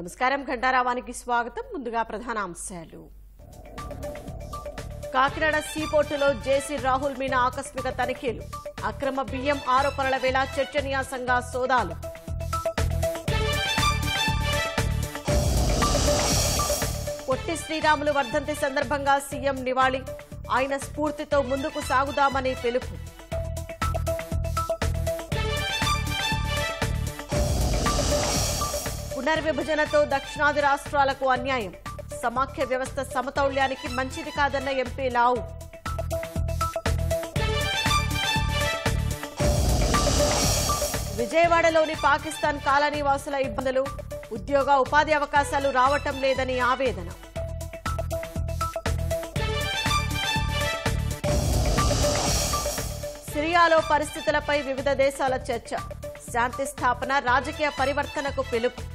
నమస్కారం ఘంటారావానికి స్వాగతం ముందుగా ప్రధాన అంశాలు కాకినాడ సీపోర్టులో జేసీ రాహుల్ మీనా ఆకస్మిక తనిఖీలు అక్రమ బియ్యం ఆరోపణల వేళ చర్చనీయాంశంగా సోదాలు పొట్టి శ్రీరాములు వర్ధంతి సందర్భంగా సీఎం నివాళి ఆయన స్ఫూర్తితో ముందుకు సాగుదామని పిలుపు పునర్విభజనతో దక్షిణాది రాష్ట్రాలకు అన్యాయం సమాఖ్య వ్యవస్థ సమతౌల్యానికి మంచిది కాదన్న ఎంపీ లావు విజయవాడలోని పాకిస్తాన్ కాలనీ వాసుల ఇబ్బందులు ఉద్యోగ ఉపాధి అవకాశాలు రావటం లేదని ఆవేదన సిరియాలో పరిస్థితులపై వివిధ దేశాల చర్చ శాంతి స్థాపన రాజకీయ పరివర్తనకు పిలుపు